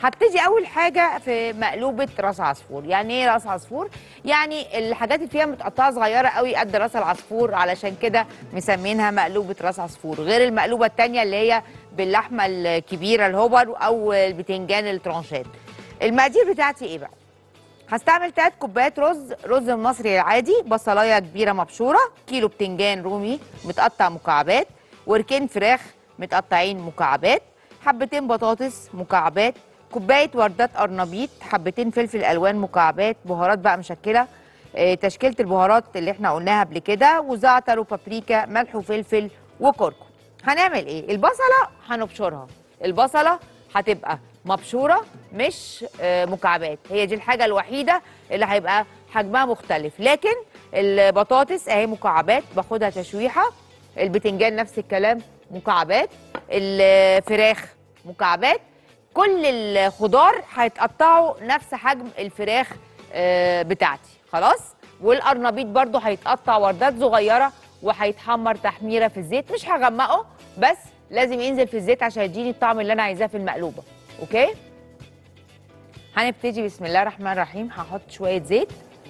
هبتدي اول حاجه في مقلوبه راس عصفور يعني ايه راس عصفور يعني الحاجات اللي فيها متقطعه صغيره قوي قد راس العصفور علشان كده مسمينها مقلوبه راس عصفور غير المقلوبه التانية اللي هي باللحمه الكبيره الهوبر او البتنجان الترانشات المقادير بتاعتي ايه بقى هستعمل 3 كوبايات رز رز المصري العادي بصلايه كبيره مبشوره كيلو بتنجان رومي متقطع مكعبات وركين فراخ متقطعين مكعبات حبتين بطاطس مكعبات كوبايه وردات قرنبيط حبتين فلفل الوان مكعبات بهارات بقى مشكله آه، تشكيله البهارات اللي احنا قلناها قبل كده وزعتر وبابريكا ملح وفلفل وكركم هنعمل ايه البصله هنبشرها البصله هتبقى مبشوره مش آه، مكعبات هي دي الحاجه الوحيده اللي هيبقى حجمها مختلف لكن البطاطس اهي مكعبات باخدها تشويحه البتنجان نفس الكلام مكعبات الفراخ مكعبات كل الخضار هيتقطعوا نفس حجم الفراخ آه، بتاعتي خلاص والقرنبيط برضو هيتقطع وردات صغيره وهيتحمر تحميره في الزيت مش هغمقه بس لازم ينزل في الزيت عشان يديني الطعم اللي انا عايزاه في المقلوبه اوكي هنبتدي بسم الله الرحمن الرحيم هحط شويه زيت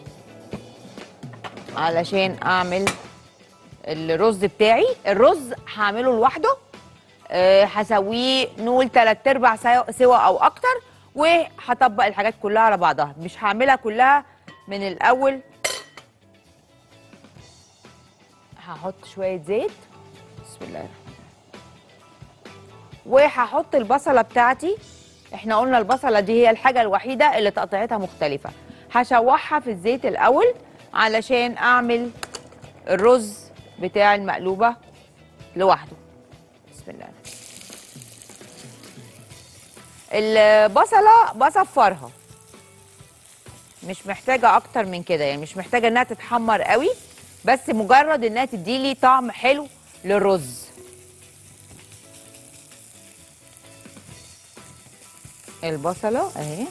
علشان اعمل الرز بتاعي الرز هعمله لوحده آه، هسويه نقول تلات ارباع سوا سوا او اكتر وهطبق الحاجات كلها على بعضها مش هعملها كلها من الاول هحط شويه زيت بسم الله الرحمن الرحيم وهحط البصله بتاعتي احنا قلنا البصله دي هي الحاجه الوحيده اللي تقطيعتها مختلفه هشوحها في الزيت الاول علشان اعمل الرز بتاع المقلوبه لوحده بسم الله البصله بصفرها مش محتاجه اكتر من كده يعني مش محتاجه انها تتحمر قوي بس مجرد انها تديلي طعم حلو للرز البصله اهي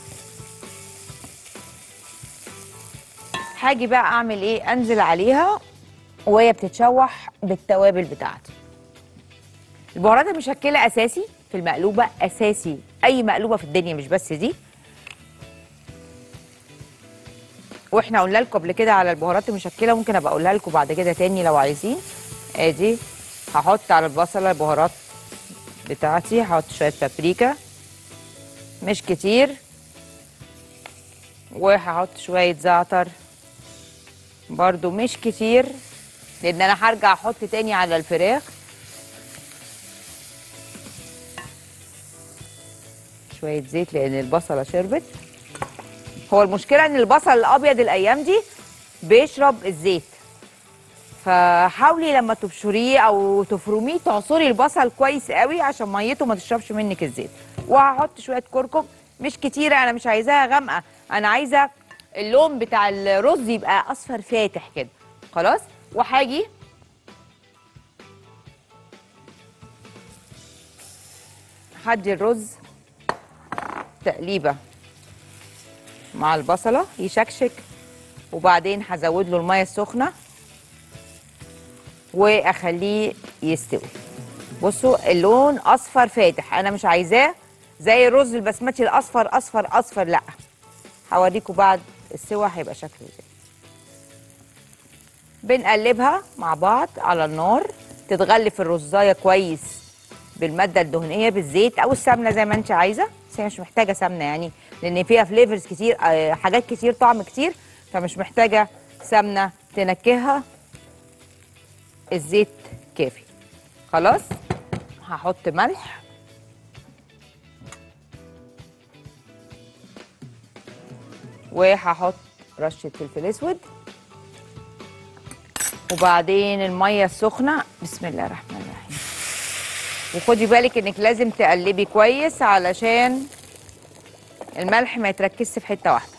هاجي بقى اعمل ايه انزل عليها وهي بتتشوح بالتوابل بتاعتي البهارات المشكله اساسي في المقلوبه اساسي اي مقلوبه في الدنيا مش بس دي واحنا قلنا لكم قبل كده على البهارات المشكله ممكن ابقى اقولها لكم بعد كده تاني لو عايزين ادي هحط على البصله البهارات بتاعتي هحط شويه بابريكا مش كتير وهحط شويه زعتر برضو مش كتير لان انا هرجع احط تاني على الفراخ شويه زيت لان البصله شربت هو المشكله ان البصل الابيض الايام دي بيشرب الزيت فحاولي لما تبشريه او تفرميه تعصري البصل كويس قوي عشان ميته ما تشربش منك الزيت وهحط شويه كركم مش كتيره انا مش عايزاها غامقه انا عايزه اللون بتاع الرز يبقى اصفر فاتح كده خلاص وهاجي هدي الرز تقليبه مع البصله يشكشك وبعدين هزود له الميه السخنه واخليه يستوي بصوا اللون اصفر فاتح انا مش عايزاه زي الرز البسمتي الاصفر اصفر اصفر لا هوريكم بعد السوا هيبقى شكله ازاي بنقلبها مع بعض على النار تتغلف الرزايه كويس بالماده الدهنيه بالزيت او السمنه زي ما انت عايزه بس هي مش محتاجه سمنه يعني لان فيها فليفرز كتير آه، حاجات كتير طعم كتير فمش محتاجه سمنه تنكهها الزيت كافي خلاص هحط ملح وهحط رشه فلفل اسود وبعدين الميه السخنه بسم الله الرحمن الرحيم وخدي بالك انك لازم تقلبي كويس علشان الملح ما يتركزش في حته واحده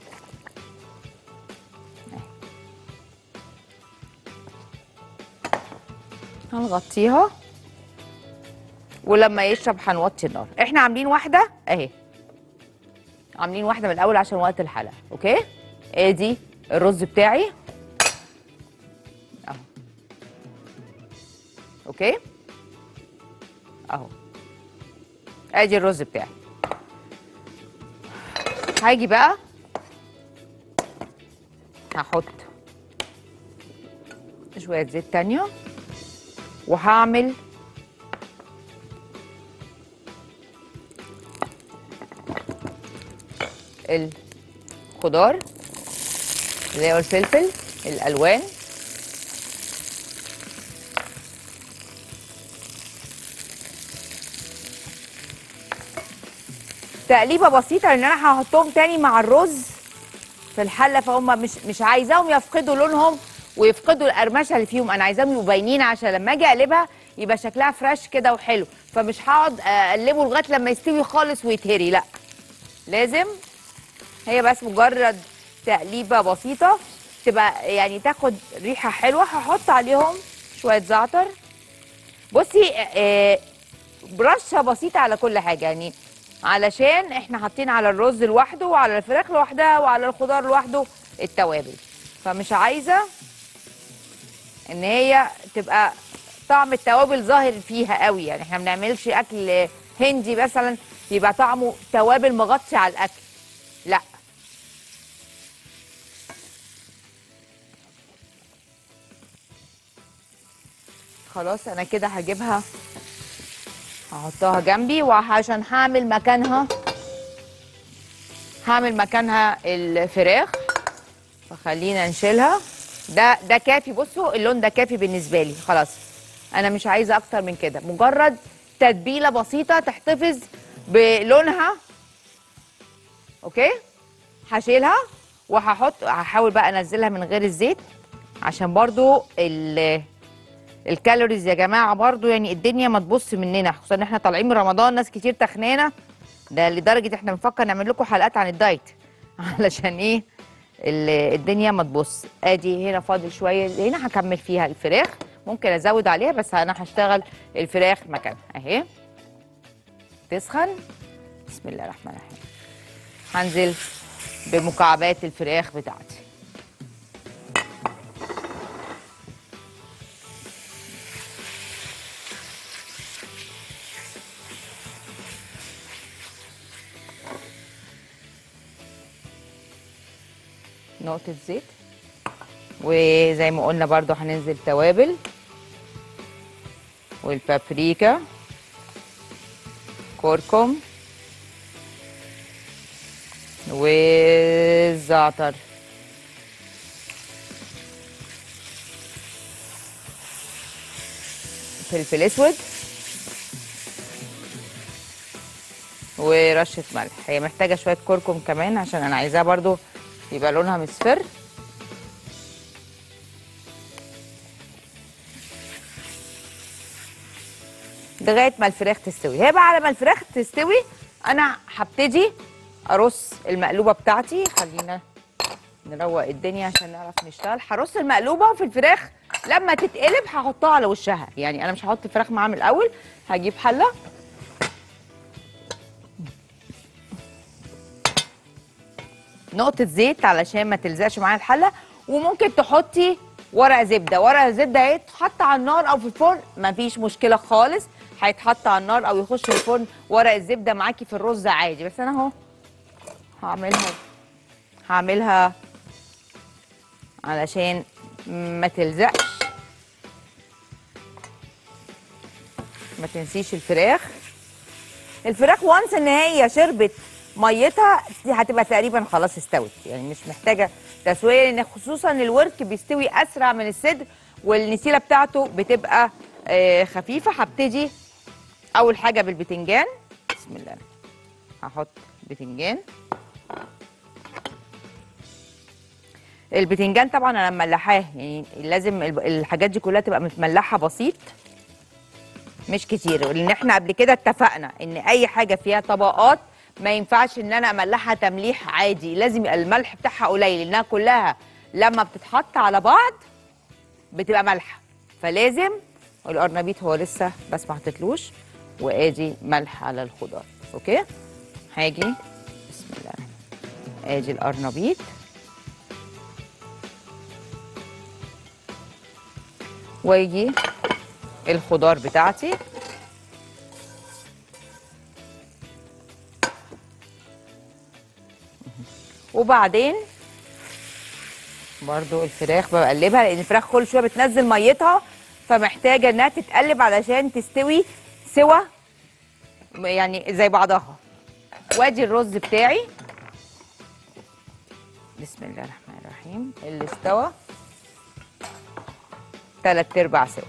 هنغطيها ولما يشرب هنوطي النار احنا عاملين واحده اهي عاملين واحده من الاول عشان وقت الحلقه اوكي ادي الرز بتاعي اهو اوكي اهو ادي الرز بتاعي هاجي بقى هحط شويه زيت تانية وهعمل الخضار اللي هو الفلفل الالوان تقليبه بسيطه لان انا هحطهم تاني مع الرز في الحله فهم مش مش عايزاهم يفقدوا لونهم ويفقدوا القرمشه اللي فيهم انا عايزاهم يبقوا باينين عشان لما اجي اقلبها يبقى شكلها فريش كده وحلو فمش هقعد اقلبه لغايه لما يستوي خالص ويتهري لا لازم هي بس مجرد تقليبه بسيطه تبقى يعني تاخد ريحه حلوه هحط عليهم شويه زعتر بصي آه، برشه بسيطه على كل حاجه يعني علشان احنا حاطين على الرز لوحده وعلى الفراخ لوحدها وعلى الخضار لوحده التوابل فمش عايزه ان هي تبقى طعم التوابل ظاهر فيها قوي يعني احنا ما بنعملش اكل هندي مثلا يبقى طعمه توابل مغطي على الاكل لا خلاص انا كده هجيبها هحطها جنبي وعشان هعمل مكانها هعمل مكانها الفراخ فخلينا نشيلها ده ده كافي بصوا اللون ده كافي بالنسبه لي خلاص انا مش عايزه اكتر من كده مجرد تتبيله بسيطه تحتفظ بلونها اوكي هشيلها وهحط هحاول بقى انزلها من غير الزيت عشان برضو ال الكالوريز يا جماعه برضو يعني الدنيا ما تبص مننا خصوصا ان احنا طالعين من رمضان ناس كتير تخنانه ده لدرجه احنا بنفكر نعمل لكم حلقات عن الدايت علشان ايه ال- الدنيا ما تبص ادي هنا فاضل شويه هنا هكمل فيها الفراخ ممكن ازود عليها بس انا هشتغل الفراخ مكانها اهي تسخن بسم الله الرحمن الرحيم هنزل بمكعبات الفراخ بتاعتي نقطة زيت وزي ما قلنا برضو هننزل توابل والبابريكا كركم والزعتر فلفل اسود ورشه ملح هي محتاجه شويه كركم كمان عشان انا عايزاها برضو يبقى لونها مصفر لغايه ما الفراخ تستوي هي بقى على ما الفراخ تستوي انا هبتدي ارص المقلوبه بتاعتي خلينا نروق الدنيا عشان نعرف نشتغل هرص المقلوبه في الفراخ لما تتقلب هحطها على وشها يعني انا مش هحط الفراخ معاها من الاول هجيب حله نقطة زيت علشان ما تلزقش معايا الحلة وممكن تحطي ورق زبدة ورق زبدة هيتحط على النار أو في الفرن مفيش مشكلة خالص هيتحط على النار أو يخش الفرن ورق الزبدة معاكي في الرز عادي بس أنا أهو هعملها هعملها علشان ما تلزقش ما تنسيش الفراخ الفراخ وانس ان هي شربت ميتها دي هتبقى تقريبا خلاص استوت يعني مش محتاجه تسويه لان خصوصا الورك بيستوي اسرع من الصدر والنسيله بتاعته بتبقى آه، خفيفه هبتدي اول حاجه بالبتنجان بسم الله هحط بتنجان البتنجان طبعا انا مملحاه يعني لازم الب- الحاجات دي كلها تبقى متملحه بسيط مش كتير لان احنا قبل كده اتفقنا ان اي حاجه فيها طبقات ما ينفعش ان انا املحها تمليح عادي لازم يبقى الملح بتاعها قليل لانها كلها لما بتتحط على بعض بتبقى مالحه فلازم القرنبيط هو لسه بس ما حطيتلوش وادي ملح على الخضار اوكي هاجي بسم الله ادي القرنبيط واجي الخضار بتاعتي وبعدين برضو الفراخ بقلبها لان الفراخ كل شويه بتنزل ميتها فمحتاجه انها تتقلب علشان تستوي سوا يعني زي بعضها وادي الرز بتاعي بسم الله الرحمن الرحيم اللي استوى تلات ارباع سوا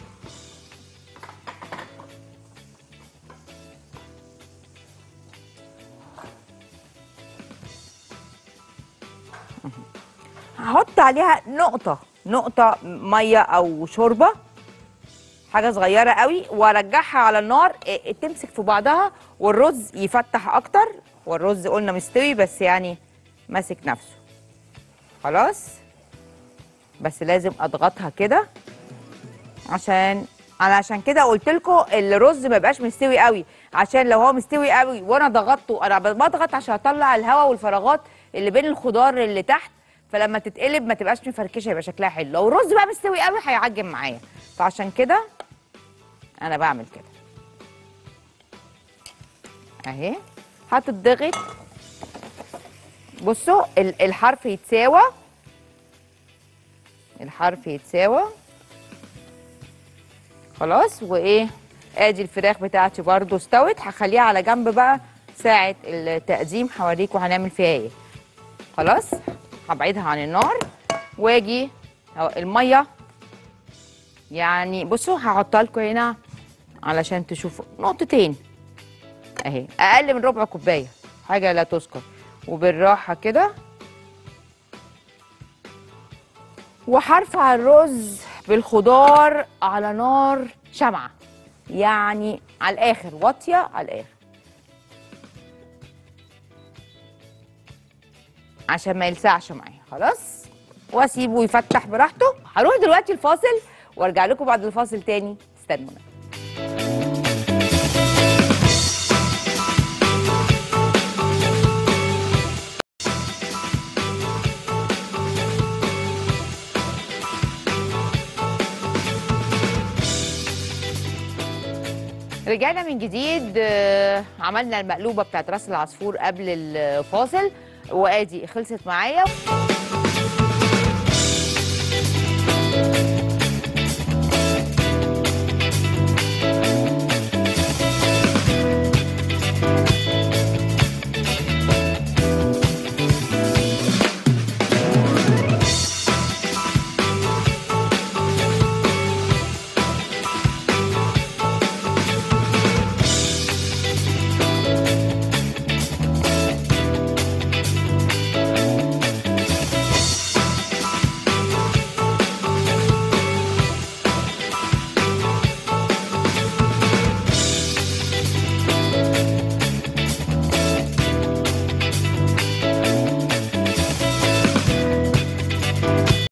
هحط عليها نقطة نقطة مية أو شوربة حاجة صغيرة قوي وارجعها على النار إيه، تمسك في بعضها والرز يفتح أكتر والرز قلنا مستوي بس يعني ماسك نفسه خلاص بس لازم أضغطها كده عشان انا عشان كده قلت لكم الرز ما يبقاش مستوي قوي عشان لو هو مستوي قوي وانا ضغطته انا بضغط عشان اطلع الهواء والفراغات اللي بين الخضار اللي تحت فلما تتقلب ما تبقاش مفركشه يبقى شكلها حلو لو الرز بقى مستوي قوي هيعجن معايا فعشان كده انا بعمل كده اهي هتضغط بصوا ال- الحرف يتساوى الحرف يتساوى خلاص وايه ادي الفراخ بتاعتي برضو استوت هخليها على جنب بقى ساعة التقديم هوريكم هنعمل فيها ايه خلاص هبعدها عن النار واجي أهو المية يعني بصوا هحطها لكم هنا علشان تشوفوا نقطتين اهي اقل من ربع كوبايه حاجه لا تذكر وبالراحه كده وهرفع الرز بالخضار على نار شمعة يعني على الآخر واطية على الآخر عشان ما يلسعش معايا خلاص واسيبه يفتح براحته هروح دلوقتي الفاصل وارجع لكم بعد الفاصل تاني استنونا رجعنا من جديد آه، عملنا المقلوبه بتاعت راس العصفور قبل الفاصل وادي خلصت معايا